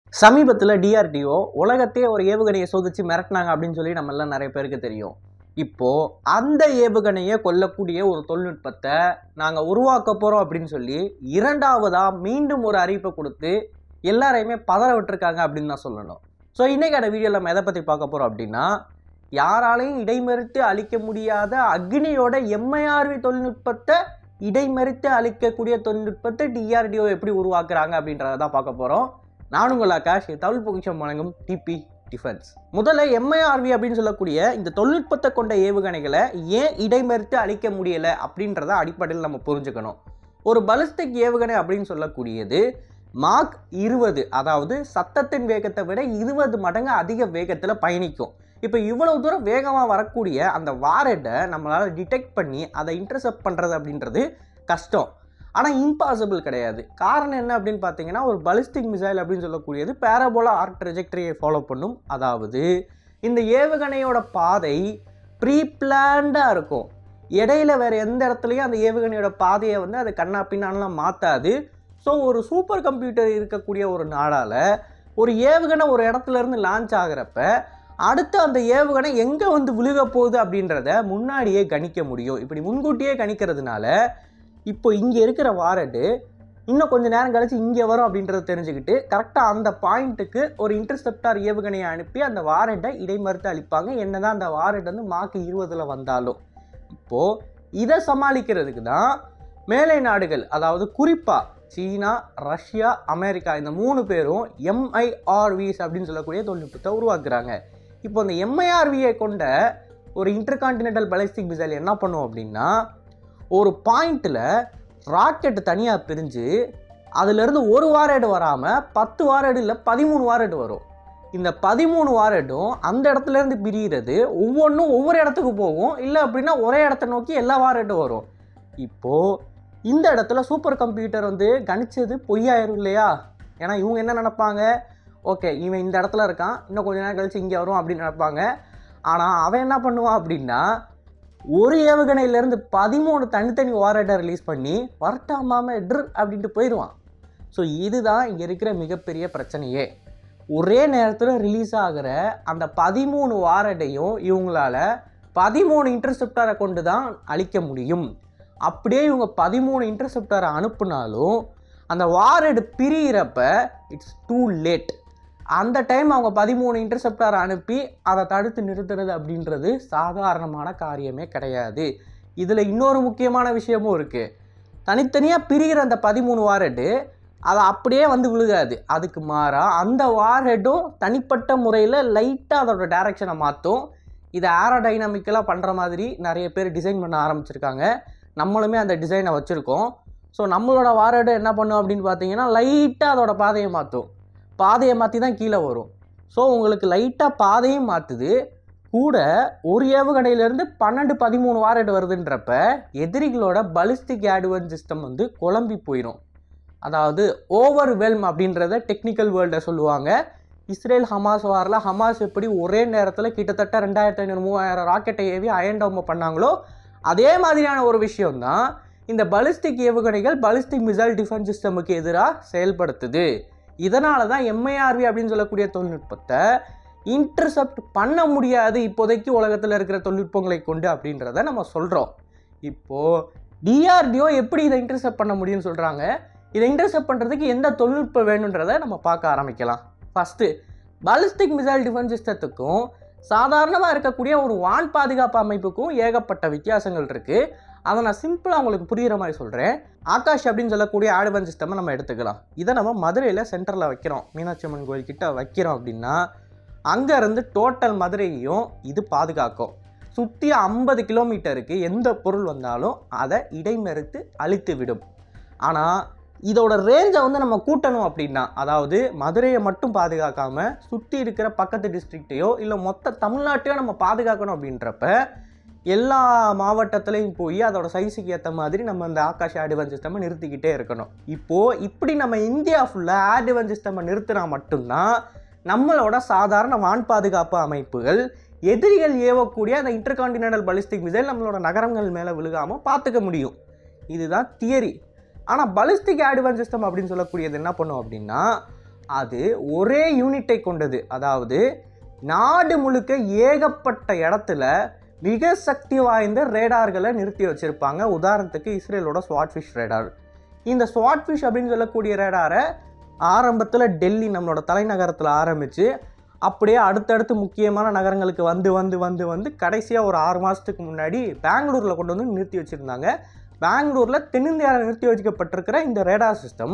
சமீபத்தில் டிஆர்டிஓ உலகத்தையே ஒரு ஏவுகணையை சோதிச்சு மிரட்டினாங்க அப்படின்னு சொல்லி நம்ம எல்லாம் நிறைய பேருக்கு தெரியும் இப்போ அந்த ஏவுகணையை கொல்லக்கூடிய ஒரு தொழில்நுட்பத்தை நாங்கள் உருவாக்க போகிறோம் அப்படின்னு சொல்லி இரண்டாவதா மீண்டும் ஒரு அறிவிப்பை கொடுத்து எல்லாரையுமே பதற விட்டுருக்காங்க அப்படின்னு தான் சொல்லணும் ஸோ இன்னைக்கான வீடியோவில் நம்ம எதை பற்றி பார்க்க போகிறோம் அப்படின்னா யாராலையும் இடைமறித்து அழிக்க முடியாத அக்னியோட எம்ஐஆர்வி தொழில்நுட்பத்தை இடைமறித்து அழிக்கக்கூடிய தொழில்நுட்பத்தை டிஆர்டிஓ எப்படி உருவாக்குறாங்க அப்படின்றத தான் பார்க்க போகிறோம் நான் உங்கள் ஆகாஷ் தமிழ் பொக்கிஷம் வழங்கும் டிபி டிஃபென்ஸ் முதல்ல எம்ஐஆர்வி அப்படின்னு சொல்லக்கூடிய இந்த தொழில்நுட்பத்தை கொண்ட ஏவுகணைகளை ஏன் இடைமறித்து அழிக்க முடியலை அப்படின்றத அடிப்படையில் நம்ம புரிஞ்சுக்கணும் ஒரு பலிஸ்டிக் ஏவுகணை அப்படின்னு சொல்லக்கூடியது மார்க் இருபது அதாவது சத்தத்தின் வேகத்தை விட இருபது மடங்கு அதிக வேகத்தில் பயணிக்கும் இப்போ இவ்வளவு தூரம் வேகமாக வரக்கூடிய அந்த வாரட்டை நம்மளால் டிடெக்ட் பண்ணி அதை இன்டர்செப்ட் பண்ணுறது அப்படின்றது கஷ்டம் ஆனால் இம்பாசிபிள் கிடையாது காரணம் என்ன அப்படின்னு பார்த்தீங்கன்னா ஒரு பலிஸ்டிக் மிசைல் அப்படின்னு சொல்லக்கூடியது பேரபோலா ஆர்க் ட்ரெஜெக்டரியை ஃபாலோ பண்ணும் அதாவது இந்த ஏவுகணையோட பாதை ப்ரீ பிளான்டாக இருக்கும் இடையில வேறு எந்த இடத்துலையும் அந்த ஏவுகணையோட பாதையை வந்து அது கண்ணா பின்னான்லாம் மாற்றாது ஸோ ஒரு சூப்பர் கம்ப்யூட்டர் இருக்கக்கூடிய ஒரு நாடால் ஒரு ஏவுகணை ஒரு இடத்துல இருந்து லான்ச் ஆகிறப்ப அடுத்து அந்த ஏவுகணை எங்கே வந்து விழுக போகுது அப்படின்றத முன்னாடியே கணிக்க முடியும் இப்படி முன்கூட்டியே கணிக்கிறதுனால இப்போ இங்கே இருக்கிற வாரட்டு இன்னும் கொஞ்சம் நேரம் கழிச்சு இங்கே வரும் அப்படின்றத தெரிஞ்சுக்கிட்டு கரெக்டாக அந்த பாயிண்ட்டுக்கு ஒரு இன்டர்செப்டார் ஏவுகணையை அனுப்பி அந்த வாரட்டை இடைமறுத்து அளிப்பாங்க என்னதான் அந்த வாரட் வந்து மார்க் இருபதில் வந்தாலும் இப்போது இதை சமாளிக்கிறதுக்கு தான் மேலை நாடுகள் அதாவது குறிப்பாக சீனா ரஷ்யா அமெரிக்கா இந்த மூணு பேரும் எம்ஐஆர்விஸ் அப்படின்னு சொல்லக்கூடிய தொழில்நுட்பத்தை உருவாக்குறாங்க இப்போ இந்த எம்ஐஆர்வியை கொண்ட ஒரு இன்டர்கான்டினென்டல் பலிஸ்டிக் மிசைல் என்ன பண்ணும் அப்படின்னா ஒரு பாயிண்ட்டில் ராக்கெட் தனியாக பிரிஞ்சு அதுலேருந்து ஒரு வாரேடு வராமல் பத்து வாரேடு இல்லை பதிமூணு வாரேடு வரும் இந்த பதிமூணு வாரேடும் அந்த இடத்துல இருந்து பிரிகிறது ஒவ்வொன்றும் ஒவ்வொரு இடத்துக்கு போகும் இல்லை அப்படின்னா ஒரே இடத்த நோக்கி எல்லா வாரேடும் வரும் இப்போது இந்த இடத்துல சூப்பர் கம்ப்யூட்டர் வந்து கணிச்சது பொய்யாயிரும் இல்லையா ஏன்னா இவங்க என்ன நினைப்பாங்க ஓகே இவன் இந்த இடத்துல இருக்கான் இன்னும் கொஞ்ச நேரம் கழிச்சு இங்கே வரும் அப்படின்னு நினைப்பாங்க ஆனால் அவன் என்ன பண்ணுவான் அப்படின்னா ஒரு ஏவுகணையிலேருந்து பதிமூணு தனித்தனி வாரட்டை ரிலீஸ் பண்ணி வரட்டாமாம ட்ரு அப்படின்ட்டு போயிடுவான் ஸோ இதுதான் இங்கே இருக்கிற மிகப்பெரிய பிரச்சனையே ஒரே நேரத்தில் ரிலீஸ் ஆகிற அந்த பதிமூணு வாரட்டையும் இவங்களால பதிமூணு இன்டர்செப்டரை கொண்டு தான் அழிக்க முடியும் அப்படியே இவங்க பதிமூணு இன்டர்செப்டரை அனுப்புனாலும் அந்த வாரடு பிரியிறப்ப இட்ஸ் டூ லேட் அந்த டைம் அவங்க பதிமூணு இன்டர்செப்டரை அனுப்பி அதை தடுத்து நிறுத்துறது அப்படின்றது சாதாரணமான காரியமே கிடையாது இதில் இன்னொரு முக்கியமான விஷயமும் இருக்குது தனித்தனியாக பிரிகிற அந்த பதிமூணு வாரடு அதை அப்படியே வந்து விழுகாது அதுக்கு மாறாக அந்த வார்ஹெட்டும் தனிப்பட்ட முறையில் லைட்டாக அதோட டைரக்ஷனை மாற்றும் இதை ஏரோடைனமிக்கலாக பண்ணுற மாதிரி நிறைய பேர் டிசைன் பண்ண ஆரம்பிச்சிருக்காங்க நம்மளுமே அந்த டிசைனை வச்சுருக்கோம் ஸோ நம்மளோட வாரடு என்ன பண்ணும் அப்படின்னு பார்த்தீங்கன்னா லைட்டாக அதோட பாதையை மாற்றும் பாதையை மாற்றி தான் கீழே வரும் ஸோ உங்களுக்கு லைட்டாக பாதையும் மாற்றுது கூட ஒரு ஏவுகணையிலேருந்து பன்னெண்டு பதிமூணு வாரடு வருதுன்றப்ப எதிரிகளோட பலிஸ்டிக் ஆட்வன் சிஸ்டம் வந்து குழம்பி போயிடும் அதாவது ஓவர் வெல்ம் அப்படின்றத டெக்னிக்கல் வேர்ல்டை சொல்லுவாங்க இஸ்ரேல் ஹமாஸ் வாரில் ஹமாஸ் எப்படி ஒரே நேரத்தில் கிட்டத்தட்ட ரெண்டாயிரத்தி ஐநூறு மூவாயிரம் ராக்கெட்டை ஏவி அயன் டவுமை பண்ணாங்களோ அதே மாதிரியான ஒரு விஷயம்தான் இந்த பலிஸ்டிக் ஏவுகணைகள் பலிஸ்டிக் மிசைல் டிஃபென்ஸ் சிஸ்டமுக்கு எதிராக செயல்படுத்துது இதனால தான் எம்ஐஆர்வி அப்படின்னு சொல்லக்கூடிய தொழில்நுட்பத்தை இன்டர்செப்ட் பண்ண முடியாது இப்போதைக்கு உலகத்தில் இருக்கிற தொழில்நுட்பங்களை கொண்டு அப்படின்றத நம்ம சொல்கிறோம் இப்போது டிஆர்டிஓ எப்படி இதை இன்டர்செப்ட் பண்ண முடியும்னு சொல்கிறாங்க இதை இன்டர்செப்ட் பண்ணுறதுக்கு எந்த தொழில்நுட்பம் வேணுன்றதை நம்ம பார்க்க ஆரம்பிக்கலாம் ஃபஸ்ட்டு பாலிஸ்டிக் மிசைல் டிஃபென்ஸ் சிஸ்டத்துக்கும் சாதாரணமாக இருக்கக்கூடிய ஒரு வான் பாதுகாப்பு அமைப்புக்கும் ஏகப்பட்ட வித்தியாசங்கள் இருக்குது அதை நான் சிம்பிளாக உங்களுக்கு புரிகிற மாதிரி சொல்கிறேன் ஆகாஷ் அப்படின்னு சொல்லக்கூடிய ஆடுவன் சிஸ்டமை நம்ம எடுத்துக்கலாம் இதை நம்ம மதுரையில் சென்டரில் வைக்கிறோம் மீனாட்சி அம்மன் கோயில் கிட்ட வைக்கிறோம் அப்படின்னா அங்கேருந்து டோட்டல் மதுரையையும் இது பாதுகாக்கும் சுற்றி ஐம்பது கிலோமீட்டருக்கு எந்த பொருள் வந்தாலும் அதை இடைமறித்து அழித்து விடும் ஆனால் இதோட ரேஞ்சை வந்து நம்ம கூட்டணும் அப்படின்னா அதாவது மதுரையை மட்டும் பாதுகாக்காமல் சுற்றி இருக்கிற பக்கத்து டிஸ்ட்ரிக்டையோ இல்லை மொத்த தமிழ்நாட்டையோ நம்ம பாதுகாக்கணும் அப்படின்றப்ப எல்லா மாவட்டத்துலேயும் போய் அதோட சைஸுக்கு ஏற்ற மாதிரி நம்ம அந்த ஆகாஷ் ஆடிவன் சிஸ்டமை நிறுத்திக்கிட்டே இருக்கணும் இப்போது இப்படி நம்ம இந்தியா ஃபுல்லாக ஆடிவன் சிஸ்டமை நிறுத்தினா மட்டும்தான் நம்மளோட சாதாரண வான் பாதுகாப்பு அமைப்புகள் எதிரிகள் ஏவக்கூடிய அந்த இன்டர்கான்டினென்டல் பலிஸ்டிக் மிசைல் நம்மளோட நகரங்கள் மேலே விழுகாமல் பார்த்துக்க முடியும் இதுதான் தியரி ஆனால் பலிஸ்டிக் ஆடிவன் சிஸ்டம் அப்படின்னு சொல்லக்கூடியது என்ன பண்ணும் அப்படின்னா அது ஒரே யூனிட்டை கொண்டது அதாவது நாடு முழுக்க ஏகப்பட்ட இடத்துல மிக சக்தி வாய்ந்த ரேடார்களை நிறுத்தி வச்சிருப்பாங்க உதாரணத்துக்கு இஸ்ரேலோட ஸ்வாட்ஃபிஷ் ரேடார் இந்த ஸ்வாட்ஃபிஷ் அப்படின்னு சொல்லக்கூடிய ரேடாரை ஆரம்பத்தில் டெல்லி நம்மளோட தலைநகரத்தில் ஆரம்பித்து அப்படியே அடுத்தடுத்து முக்கியமான நகரங்களுக்கு வந்து வந்து வந்து வந்து கடைசியாக ஒரு ஆறு மாதத்துக்கு முன்னாடி பெங்களூரில் கொண்டு வந்து நிறுத்தி வச்சுருந்தாங்க பெங்களூரில் தென்னிந்தியாவில் நிறுத்தி வைக்கப்பட்டிருக்கிற இந்த ரேடார் சிஸ்டம்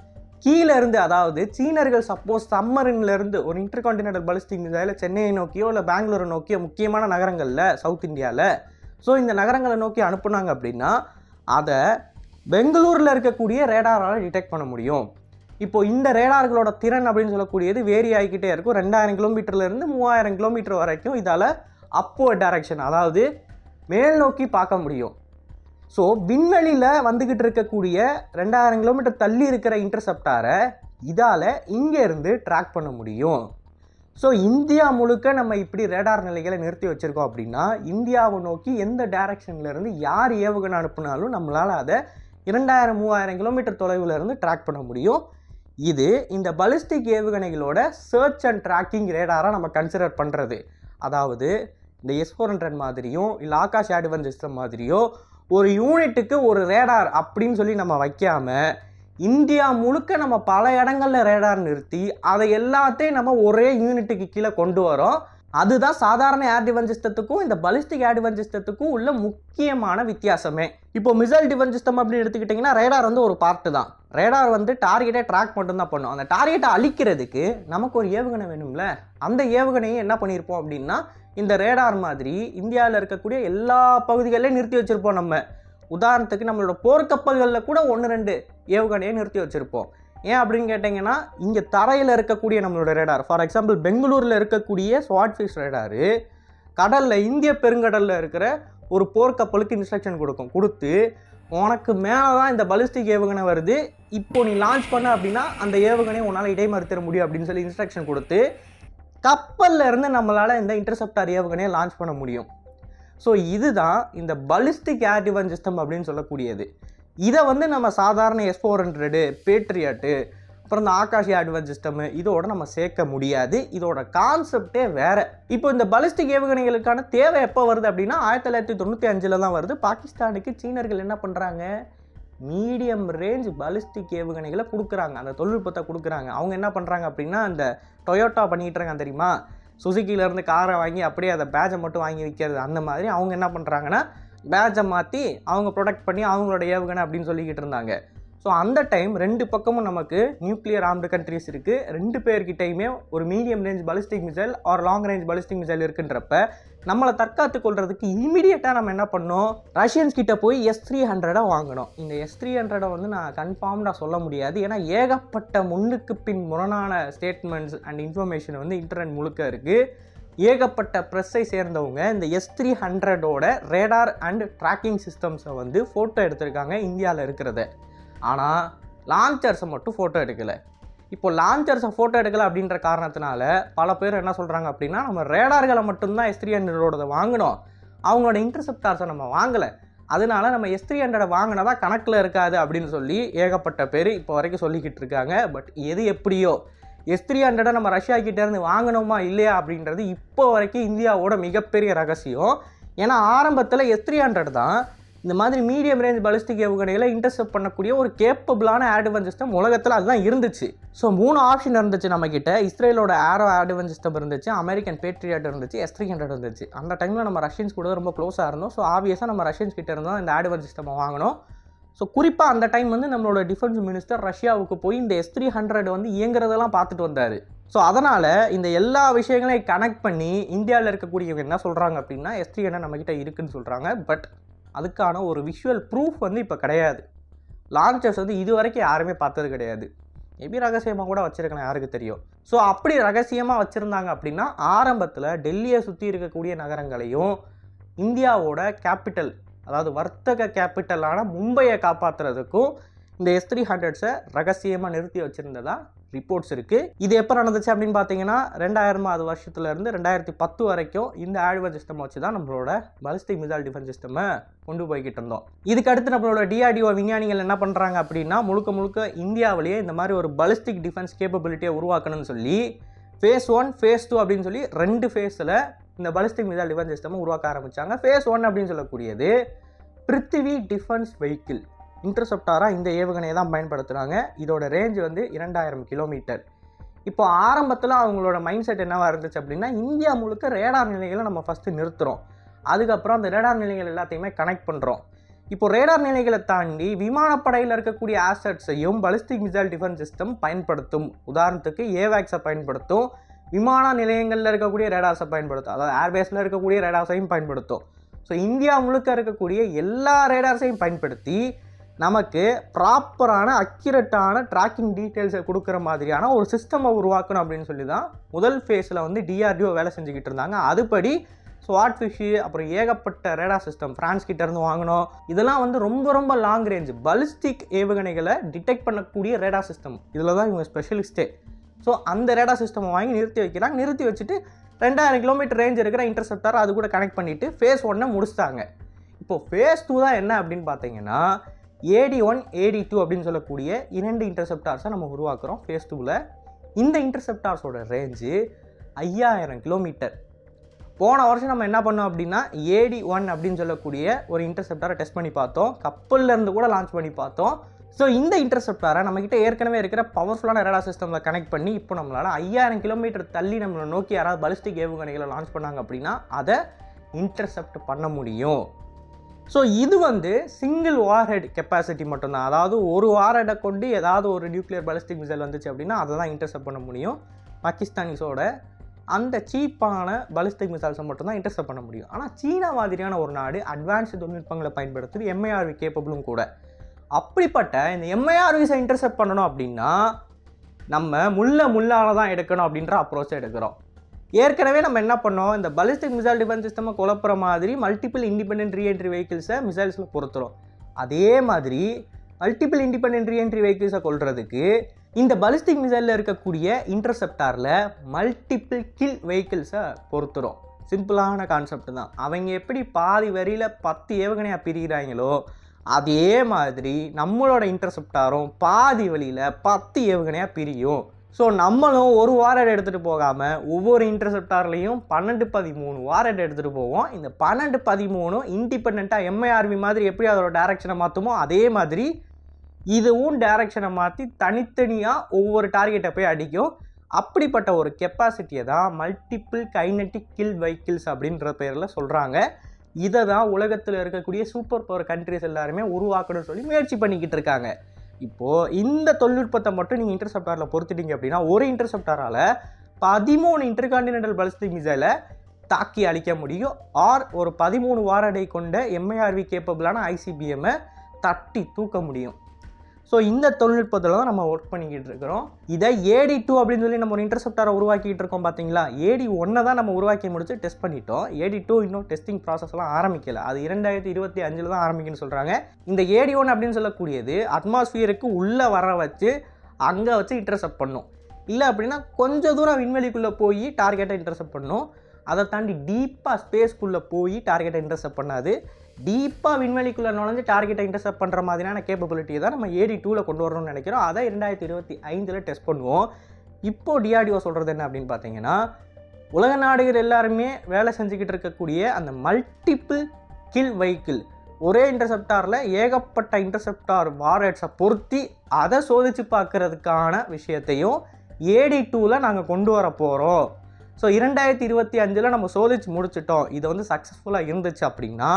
கீழே இருந்து அதாவது சீனர்கள் சப்போஸ் சம்மரின்ல இருந்து ஒரு இன்டர்கான்டினென்டல் பலிஸ்டிக் மிசைல சென்னையை நோக்கியோ இல்லை பெங்களூரை நோக்கியோ முக்கியமான நகரங்களில் சவுத் இந்தியாவில் ஸோ இந்த நகரங்களை நோக்கி அனுப்புனாங்க அப்படின்னா அதை பெங்களூரில் இருக்கக்கூடிய ரேடாரால் டிடெக்ட் பண்ண முடியும் இப்போ இந்த ரேடார்களோட திறன் அப்படின்னு சொல்லக்கூடியது வேரி ஆகிக்கிட்டே இருக்கும் ரெண்டாயிரம் கிலோமீட்டர்ல இருந்து மூவாயிரம் கிலோமீட்டர் வரைக்கும் இதால் அப்போர்ட் டைரக்ஷன் அதாவது மேல் நோக்கி பார்க்க முடியும் ஸோ விண்வெளியில் வந்துக்கிட்டு இருக்கக்கூடிய ரெண்டாயிரம் கிலோமீட்டர் தள்ளி இருக்கிற இன்டர்செப்டாரை இதால் இங்கேருந்து ட்ராக் பண்ண முடியும் ஸோ இந்தியா முழுக்க நம்ம இப்படி ரேடார் நிலைகளை நிறுத்தி வச்சுருக்கோம் அப்படின்னா இந்தியாவை நோக்கி எந்த டைரக்ஷன்ல இருந்து யார் ஏவுகணை அனுப்புனாலும் நம்மளால் அதை இரண்டாயிரம் மூவாயிரம் கிலோமீட்டர் தொலைவில் இருந்து ட்ராக் பண்ண முடியும் இது இந்த பலிஸ்டிக் ஏவுகணைகளோட சர்ச் அண்ட் ட்ராக்கிங் ரேடாராக நம்ம கன்சிடர் பண்ணுறது அதாவது இந்த எஸ் ஃபோர் ஹண்ட்ரட் மாதிரியும் இல்லை ஆகாஷ் ஆடிவன் சிஸ்டம் மாதிரியோ ஒரு யூனிட்டுக்கு ஒரு ரேடார் அப்படின்னு சொல்லி நம்ம வைக்காம இந்தியா முழுக்க நம்ம பல இடங்கள்ல ரேடார் நிறுத்தி அதை எல்லாத்தையும் நம்ம ஒரே யூனிட்டுக்கு கீழே கொண்டு வரோம் அதுதான் சாதாரண ஏர் டிஃபென்ஸ் சிஸ்டத்துக்கும் இந்த பலிஸ்டிக் ஏர் டிஃபென்ஸ் சிஸ்டத்துக்கும் உள்ள முக்கியமான வித்தியாசமே இப்போ மிசைல் டிஃபென்ஸ் சிஸ்டம் அப்படின்னு எடுத்துக்கிட்டிங்கன்னா ரேடார் வந்து ஒரு பார்ட்டு தான் ரேடார் வந்து டார்கெட்டை ட்ராக் மட்டும்தான் பண்ணும் அந்த டார்கெட்டை அழிக்கிறதுக்கு நமக்கு ஒரு ஏவுகணை வேணும்ல அந்த ஏவுகணையை என்ன பண்ணியிருப்போம் அப்படின்னா இந்த ரேடார் மாதிரி இந்தியாவில் இருக்கக்கூடிய எல்லா பகுதிகளிலையும் நிறுத்தி வச்சுருப்போம் நம்ம உதாரணத்துக்கு நம்மளோட போர்க்கப்பல்களில் கூட ஒன்று ரெண்டு ஏவுகணையை நிறுத்தி வச்சுருப்போம் ஏன் அப்படின்னு கேட்டிங்கன்னா இங்கே தரையில் இருக்கக்கூடிய நம்மளோட ரேடார் ஃபார் எக்ஸாம்பிள் பெங்களூரில் இருக்கக்கூடிய ஸ்வாட்ஃபிஷ் ரேடாரு கடலில் இந்திய பெருங்கடலில் இருக்கிற ஒரு போர்க்கப்பலுக்கு இன்ஸ்ட்ரக்ஷன் கொடுக்கும் கொடுத்து உனக்கு மேலே தான் இந்த பலிஸ்டிக் ஏவுகணை வருது இப்போ நீ லான்ச் பண்ண அப்படின்னா அந்த ஏவுகணையை உன்னால் இடைமறுத்திட முடியும் அப்படின்னு சொல்லி இன்ஸ்ட்ரக்ஷன் கொடுத்து கப்பல்ல இருந்து நம்மளால் இந்த இன்டர்செப்டார் ஏவுகணையை லான்ச் பண்ண முடியும் ஸோ இதுதான் இந்த பலிஸ்டிக் ஏர் டிஃபென்ஸ் சிஸ்டம் அப்படின்னு சொல்லக்கூடியது இதை வந்து நம்ம சாதாரண எஸ் ஃபோர் ஹண்ட்ரடு பேட்ரியாட்டு அப்புறம் இந்த ஆகாஷ் அட்வான்ஸ் சிஸ்டம் இதோட நம்ம சேர்க்க முடியாது இதோட கான்செப்டே வேற இப்போ இந்த பலிஸ்டிக் ஏவுகணைகளுக்கான தேவை எப்போ வருது அப்படின்னா ஆயிரத்தி தொள்ளாயிரத்தி தொண்ணூற்றி அஞ்சில் தான் வருது பாகிஸ்தானுக்கு சீனர்கள் என்ன பண்ணுறாங்க மீடியம் ரேஞ்ச் பலிஸ்டிக் ஏவுகணைகளை கொடுக்குறாங்க அந்த தொழில்நுட்பத்தை கொடுக்குறாங்க அவங்க என்ன பண்ணுறாங்க அப்படின்னா அந்த டொயோட்டா பண்ணிக்கிட்டு இருக்காங்க தெரியுமா சுசுக்கில இருந்து காரை வாங்கி அப்படியே அதை பேட்சை மட்டும் வாங்கி விற்கிறது அந்த மாதிரி அவங்க என்ன பண்ணுறாங்கன்னா பேட்சை மாற்றி அவங்க ப்ரொடக்ட் பண்ணி அவங்களோட ஏவுகணை அப்படின்னு சொல்லிக்கிட்டு இருந்தாங்க ஸோ அந்த டைம் ரெண்டு பக்கமும் நமக்கு நியூக்ளியர் ஆர்ம்டு கண்ட்ரிஸ் இருக்குது ரெண்டு பேர்கிட்டையுமே ஒரு medium range ballistic missile or long range ballistic missile இருக்குன்றப்ப நம்மளை தற்காத்து கொள்றதுக்கு இமீடியட்டாக நம்ம என்ன பண்ணோம் ரஷ்யன்ஸ் கிட்ட போய் எஸ் த்ரீ ஹண்ட்ரடை வாங்கணும் இந்த எஸ் த்ரீ ஹண்ட்ரடை வந்து நான் கன்ஃபார்ம்டாக சொல்ல முடியாது ஏன்னா ஏகப்பட்ட முன்னுக்கு பின் முரணான ஸ்டேட்மெண்ட்ஸ் அண்ட் இன்ஃபர்மேஷன் வந்து இன்டர்நெட் முழுக்க இருக்குது ஏகப்பட்ட ப்ரெஸ்ஸை சேர்ந்தவங்க இந்த எஸ் த்ரீ ஹண்ட்ரடோட ரேடார் அண்ட் ட்ராக்கிங் சிஸ்டம்ஸை வந்து ஃபோட்டோ எடுத்திருக்காங்க இந்தியாவில் இருக்கிறத ஆனால் லான்ச்சர்ஸை மட்டும் ஃபோட்டோ எடுக்கலை இப்போ லான்ச்சர்ஸை ஃபோட்டோ எடுக்கலை அப்படின்ற காரணத்தினால பல பேர் என்ன சொல்கிறாங்க அப்படின்னா நம்ம ரேடார்களை மட்டும்தான் எஸ் த்ரீ ஹண்ட்ரடோட வாங்கினோம் அவங்களோட இன்டர்செப்டார்ஸை நம்ம வாங்கலை அதனால நம்ம எஸ் த்ரீ ஹண்ட்ரட் வாங்கினதா கணக்கில் இருக்காது அப்படின்னு சொல்லி ஏகப்பட்ட பேர் இப்போ வரைக்கும் சொல்லிக்கிட்டு இருக்காங்க பட் எது எப்படியோ எஸ் த்ரீ ஹண்ட்ரடை நம்ம ரஷ்யா கிட்டேருந்து வாங்கணுமா இல்லையா அப்படின்றது இப்போ வரைக்கும் இந்தியாவோட மிகப்பெரிய ரகசியம் ஏன்னா ஆரம்பத்தில் எஸ் த்ரீ ஹண்ட்ரட் தான் இந்த மாதிரி மீடியம் ரேஞ்ச் பலிஸ்டிக் ஏவுகணைகளை இன்டர்செப்ட் பண்ணக்கூடிய ஒரு கேப்பபிளான ஆடிவன் சிஸ்டம் உலகத்தில் அதுதான் இருந்துச்சு ஸோ மூணு ஆப்ஷன் இருந்துச்சு நம்ம கிட்ட இஸ்ரேலோட ஏரோ ஆடிவன் சிஸ்டம் இருந்துச்சு அமெரிக்கன் பேட்ரியாட் இருந்துச்சு எஸ் த்ரீ ஹண்ட்ரட் இருந்துச்சு அந்த டைமில் நம்ம ரஷ்யன்ஸ் கூட ரொம்ப க்ளோஸாக இருந்தோம் ஸோ ஆப்வியஸாக நம்ம ரஷ்யன்ஸ் கிட்ட இருந்தோம் இந்த ஆடிவன் சிஸ்டம் வாங்கணும் ஸோ குறிப்பாக அந்த டைம் வந்து நம்மளோட டிஃபென்ஸ் மினிஸ்டர் ரஷ்யாவுக்கு போய் இந்த எஸ் த்ரீ ஹண்ட்ரட் வந்து இயங்குறதெல்லாம் பார்த்துட்டு வந்தார் ஸோ அதனால் இந்த எல்லா விஷயங்களையும் கனெக்ட் பண்ணி இந்தியாவில் இருக்கக்கூடியவங்க என்ன சொல்கிறாங்க அப்படின்னா எஸ் த்ரீ ஹண்ட்ரட் நம்மக்கிட்ட இருக்குன்னு சொல்கிறாங்க பட் அதுக்கான ஒரு விஷுவல் ப்ரூஃப் வந்து இப்போ கிடையாது லான்ச்சர்ஸ் வந்து இது வரைக்கும் யாருமே பார்த்தது கிடையாது மேபி ரகசியமாக கூட வச்சுருக்கலாம் யாருக்கு தெரியும் ஸோ அப்படி ரகசியமாக வச்சுருந்தாங்க அப்படின்னா ஆரம்பத்தில் டெல்லியை சுற்றி இருக்கக்கூடிய நகரங்களையும் இந்தியாவோட கேபிட்டல் அதாவது வர்த்தக கேபிட்டலான மும்பையை காப்பாற்றுறதுக்கும் இந்த எஸ் த்ரீ ஹண்ட்ரட்ஸை ரகசியமாக நிறுத்தி வச்சுருந்ததா ரிப்போர்ட்ஸ் இருக்குது இது எப்போ நடந்துச்சு அப்படின்னு பார்த்தீங்கன்னா ரெண்டாயிரமாவது வருஷத்துலேருந்து ரெண்டாயிரத்தி பத்து வரைக்கும் இந்த ஆழ்வ சிஸ்டம் வச்சு தான் நம்மளோட பலிஸ்டிக் மிசைல் டிஃபென்ஸ் சிஸ்டமை கொண்டு போய்கிட்டு இருந்தோம் இதுக்கு அடுத்து நம்மளோட டிஆர்டிஓ விஞ்ஞானிகள் என்ன பண்ணுறாங்க அப்படின்னா முழுக்க முழுக்க இந்தியாவிலேயே இந்த மாதிரி ஒரு பலிஸ்டிக் டிஃபென்ஸ் கேப்பபிலிட்டியை உருவாக்கணும்னு சொல்லி ஃபேஸ் ஒன் ஃபேஸ் டூ அப்படின்னு சொல்லி ரெண்டு ஃபேஸில் இந்த பலிஸ்டிக் மிசைல் டிஃபென்ஸ் சிஸ்டமை உருவாக்க ஆரம்பித்தாங்க ஃபேஸ் ஒன் அப்படின்னு சொல்லக்கூடியது பிருத்திவி டிஃபென்ஸ் வெஹிக்கிள் இன்டர்செப்டாராக இந்த ஏவுகணையை தான் பயன்படுத்துகிறாங்க இதோட ரேஞ்ச் வந்து இரண்டாயிரம் கிலோமீட்டர் இப்போ ஆரம்பத்தில் அவங்களோட மைண்ட் செட் என்னவா இருந்துச்சு அப்படின்னா இந்தியா முழுக்க ரேடார் நிலைகளை நம்ம ஃபஸ்ட்டு நிறுத்துகிறோம் அதுக்கப்புறம் அந்த ரேடார் நிலைகள் எல்லாத்தையுமே கனெக்ட் பண்ணுறோம் இப்போ ரேடார் நிலைகளை தாண்டி விமானப்படையில் இருக்கக்கூடிய ஆசட்ஸையும் பலிஸ்டிக் மிசைல் டிஃபென்ஸ் சிஸ்டம் பயன்படுத்தும் உதாரணத்துக்கு ஏவேக்ஸை பயன்படுத்தும் விமான நிலையங்களில் இருக்கக்கூடிய ரேடார்ஸை பயன்படுத்தும் அதாவது ஏர்பேஸில் இருக்கக்கூடிய ரேடார்ஸையும் பயன்படுத்தும் ஸோ இந்தியா முழுக்க இருக்கக்கூடிய எல்லா ரேடார்ஸையும் பயன்படுத்தி நமக்கு ப்ராப்பரான அக்யூரட்டான ட்ராக்கிங் டீட்டெயில்ஸை கொடுக்குற மாதிரியான ஒரு சிஸ்டமை உருவாக்கணும் அப்படின்னு சொல்லி தான் முதல் ஃபேஸில் வந்து டிஆர்டிஓ வேலை செஞ்சுக்கிட்டு இருந்தாங்க அதுபடி ஸ்வாட் ஃபிஷ்ஷு அப்புறம் ஏகப்பட்ட ரேடார் சிஸ்டம் ஃப்ரான்ஸ் கிட்ட இருந்து வாங்கினோம் இதெல்லாம் வந்து ரொம்ப ரொம்ப லாங் ரேஞ்ச் பலிஸ்டிக் ஏவுகணைகளை டிடெக்ட் பண்ணக்கூடிய ரேடார் சிஸ்டம் இதில் தான் இவங்க ஸ்பெஷலிஸ்ட்டே ஸோ அந்த ரேடார் சிஸ்டமை வாங்கி நிறுத்தி வைக்கிறாங்க நிறுத்தி வச்சுட்டு ரெண்டாயிரம் கிலோமீட்டர் ரேஞ்ச் இருக்கிற இன்டர்செப்டார் அது கூட கனெக்ட் பண்ணிவிட்டு ஃபேஸ் ஒன்னை முடிச்சிட்டாங்க இப்போது ஃபேஸ் டூ தான் என்ன அப்படின்னு பார்த்தீங்கன்னா ஏடி ஒன் ஏடி டூ அப்படின்னு சொல்லக்கூடிய இரண்டு இன்டர்செப்டார்ஸை நம்ம உருவாக்குறோம் ஃபேஸ் டூவில் இந்த இன்டர்செப்டார்ஸோட ரேஞ்சு ஐயாயிரம் கிலோமீட்டர் போன வருஷம் நம்ம என்ன பண்ணோம் அப்படின்னா ஏடி ஒன் அப்படின்னு சொல்லக்கூடிய ஒரு இன்டர்செப்டாரை டெஸ்ட் பண்ணி பார்த்தோம் கப்பல்ல இருந்து கூட லான்ச் பண்ணி பார்த்தோம் ஸோ இந்த இன்டர்செப்டாரை நம்மக்கிட்ட ஏற்கனவே இருக்கிற பவர்ஃபுல்லான ரேடா சிஸ்டமில் கனெக்ட் பண்ணி இப்போ நம்மளால் ஐயாயிரம் கிலோமீட்டர் தள்ளி நம்மளை நோக்கி யாராவது பலிஸ்டிக் ஏவுகணைகளை லான்ச் பண்ணாங்க அப்படின்னா அதை இன்டர்செப்ட் பண்ண முடியும் ஸோ இது வந்து சிங்கிள் வார்ஹெட் கெப்பாசிட்டி மட்டும்தான் அதாவது ஒரு வார்ஹெடை கொண்டு ஏதாவது ஒரு நியூக்ளியர் பாலிஸ்டிக் மிசைல் வந்துச்சு அப்படின்னா அதை தான் இன்டர்செப்ட் பண்ண முடியும் பாகிஸ்தானிஸோட அந்த சீப்பான பாலிஸ்டிக் மிசைல்ஸை மட்டும்தான் இன்டர்செப்ட் பண்ண முடியும் ஆனால் சீனா மாதிரியான ஒரு நாடு அட்வான்ஸ்டு தொழில்நுட்பங்களை பயன்படுத்துது எம்ஐஆர்வி கேப்பபிளும் கூட அப்படிப்பட்ட இந்த எம்ஐஆர்விஸை இன்டர்செப்ட் பண்ணணும் அப்படின்னா நம்ம முள்ள முள்ளால தான் எடுக்கணும் அப்படின்ற அப்ரோச்சை எடுக்கிறோம் ஏற்கனவே நம்ம என்ன பண்ணோம் இந்த பலிஸ்டிக் மிசைல் டிஃபென்ஸ் சிஸ்டமை குழப்புற மாதிரி மல்டிபிள் இண்டிபெண்டன்ட் ரீஎன்ட்ரி வெஹிக்கிள்ஸை மிசைல்ஸில் பொறுத்துறோம் அதே மாதிரி மல்டிபிள் இண்டிபெண்டன்ட் ரீஎன்ட்ரி வெஹிக்கிள்ஸை கொள்றதுக்கு இந்த பலிஸ்டிக் மிசைலில் இருக்கக்கூடிய இன்டர்செப்டாரில் மல்டிபிள் கில் வெஹிக்கிள்ஸை பொறுத்துறோம் சிம்பிளான கான்செப்ட் தான் அவங்க எப்படி பாதி வரியில் பத்து ஏவுகணையாக பிரிகிறாங்களோ அதே மாதிரி நம்மளோட இன்டர்செப்டாரும் பாதி வழியில் பத்து ஏவுகணையாக பிரியும் ஸோ நம்மளும் ஒரு வாரட் எடுத்துகிட்டு போகாமல் ஒவ்வொரு இன்டர்செப்டார்லேயும் பன்னெண்டு பதிமூணு வாரட் எடுத்துகிட்டு போவோம் இந்த பன்னெண்டு பதிமூணும் இண்டிபெண்ட்டாக எம்ஐஆர்வி மாதிரி எப்படி அதோட டேரக்ஷனை மாற்றுமோ அதே மாதிரி இதுவும் டேரக்ஷனை மாற்றி தனித்தனியாக ஒவ்வொரு டார்கெட்டை போய் அடிக்கும் அப்படிப்பட்ட ஒரு கெப்பாசிட்டியை தான் மல்டிபிள் கைனட்டிக் கில் வெஹிக்கிள்ஸ் அப்படின்ற பேரில் சொல்கிறாங்க இதை தான் உலகத்தில் இருக்கக்கூடிய சூப்பர் பவர் கண்ட்ரிஸ் எல்லாருமே உருவாக்கணும்னு சொல்லி முயற்சி பண்ணிக்கிட்டு இருக்காங்க இப்போது இந்த தொழில்நுட்பத்தை மட்டும் நீங்கள் இன்டர்செப்டாரில் பொறுத்துட்டீங்க அப்படின்னா ஒரு இன்டர்செப்டாரால் பதிமூணு இன்டர்கான்டினென்டல் பலிஸ்டிக் மிசைலை தாக்கி அழிக்க முடியும் ஆர் ஒரு பதிமூணு வாரடை கொண்ட எம்ஐஆர்வி கேப்பபிளான ஐசிபிஎம்மை தட்டி தூக்க முடியும் ஸோ இந்த தொழில்நுட்பத்தில் தான் நம்ம ஒர்க் பண்ணிக்கிட்டு இருக்கிறோம் இதை ஏடி டூ அப்படின்னு சொல்லி நம்ம ஒரு இன்டர்செப்டாரை உருவாக்கிட்டு இருக்கோம் பார்த்தீங்களா ஏடி ஒன்றை தான் நம்ம உருவாக்கி முடிச்சு டெஸ்ட் பண்ணிட்டோம் ஏடி டூ இன்னும் டெஸ்டிங் ப்ராசஸ்லாம் ஆரம்பிக்கல அது இரண்டாயிரத்தி இருபத்தி அஞ்சில் தான் ஆரம்பிக்குன்னு சொல்கிறாங்க இந்த ஏடி ஒன் அப்படின்னு சொல்லக்கூடியது அட்மாஸ்பியருக்கு உள்ளே வர வச்சு அங்கே வச்சு இன்டர்செப்ட் பண்ணும் இல்லை அப்படின்னா கொஞ்சம் தூரம் விண்வெளிக்குள்ளே போய் டார்கெட்டை இன்டர்செப்ட் பண்ணும் அதை தாண்டி டீப்பாக ஸ்பேஸ்க்குள்ளே போய் டார்கெட்டை இன்டர்செப்ட் பண்ணாது டீப்பாக விண்வெளிக்குள்ளே நுழைஞ்சு டார்கெட்டை இன்டர்செப்ட் பண்ணுற மாதிரியான கேப்பபிலிட்டியை தான் நம்ம ஏடி டூவில் கொண்டு வரணும்னு நினைக்கிறோம் அதை இரண்டாயிரத்தி இருபத்தி ஐந்தில் டெஸ்ட் பண்ணுவோம் இப்போது டிஆர்டிஓ சொல்கிறது என்ன அப்படின்னு பார்த்தீங்கன்னா உலக நாடுகள் எல்லாருமே வேலை செஞ்சுக்கிட்டு இருக்கக்கூடிய அந்த மல்டிபிள் கில் வெஹிக்கிள் ஒரே இன்டர்செப்டாரில் ஏகப்பட்ட இன்டர்செப்டார் வாரட்ஸை பொருத்தி அதை சோதித்து பார்க்கறதுக்கான விஷயத்தையும் ஏடி டூவில் நாங்கள் கொண்டு வர போகிறோம் ஸோ இரண்டாயிரத்தி இருபத்தி அஞ்சில் நம்ம சோதிச்சு முடிச்சிட்டோம் இது வந்து சக்ஸஸ்ஃபுல்லாக இருந்துச்சு அப்படின்னா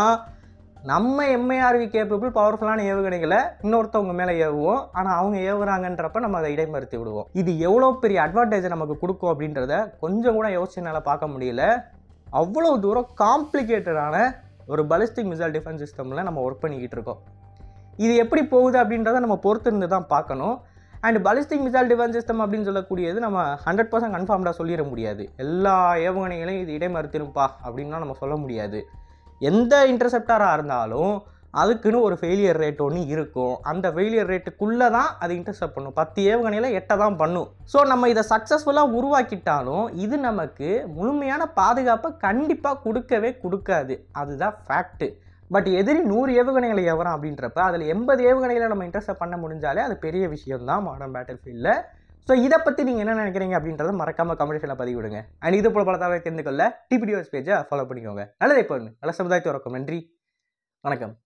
நம்ம எம்ஐஆர்வி கேப்பபிள் பவர்ஃபுல்லான ஏவுகணைகளை இன்னொருத்தவங்க மேலே ஏவுவோம் ஆனால் அவங்க ஏவுறாங்கன்றப்ப நம்ம அதை இடைமறுத்தி விடுவோம் இது எவ்வளோ பெரிய அட்வான்டேஜை நமக்கு கொடுக்கும் அப்படின்றத கொஞ்சம் கூட யோசிச்சு என்னால் பார்க்க முடியல அவ்வளோ தூரம் காம்ப்ளிகேட்டடான ஒரு பலிஸ்டிக் மிசைல் டிஃபென்ஸ் சிஸ்டமில் நம்ம ஒர்க் பண்ணிக்கிட்டு இருக்கோம் இது எப்படி போகுது அப்படின்றத நம்ம பொறுத்து இருந்து தான் பார்க்கணும் and ballistic missile defence system அப்படின்னு சொல்லக்கூடியது நம்ம ஹண்ட்ரட் பர்சன்ட் கன்ஃபார்ம்டாக சொல்லிட முடியாது எல்லா ஏவுகணைகளையும் இது இடைமறுத்திருப்பா அப்படின்லாம் நம்ம சொல்ல முடியாது எந்த இன்டர்செப்டாராக இருந்தாலும் அதுக்குன்னு ஒரு ஃபெயிலியர் ரேட் ஒன்று இருக்கும் அந்த ஃபெயிலியர் ரேட்டுக்குள்ளே தான் அது இன்டர்செப்ட் பண்ணும் பத்து ஏவுகணையில் எட்டை தான் பண்ணும் ஸோ நம்ம இதை சக்ஸஸ்ஃபுல்லாக உருவாக்கிட்டாலும் இது நமக்கு முழுமையான பாதுகாப்பை கண்டிப்பாக கொடுக்கவே கொடுக்காது அதுதான் ஃபேக்ட்டு பட் எதிரி நூறு ஏவுகணைகளை எவரம் அப்படின்றப்ப அதில் எண்பது ஏவுகணைகளை நம்ம இன்டர்செப்ட் பண்ண முடிஞ்சாலே அது பெரிய விஷயம் தான் மாடர்ன் பேட்டில் ஃபீல்டில் ஸோ இதை பற்றி நீங்கள் என்ன நினைக்கிறீங்க அப்படின்றத மறக்காம கமெண்ட்ஸில் பதிவு விடுங்க அண்ட் இது போல பல தகவலை தெரிந்து கொள்ள டிபிடிஓஸ் பேஜை ஃபாலோ பண்ணிக்கோங்க நல்லதை இப்போ நல்ல சமுதாயத்தை வரக்கும் நன்றி வணக்கம்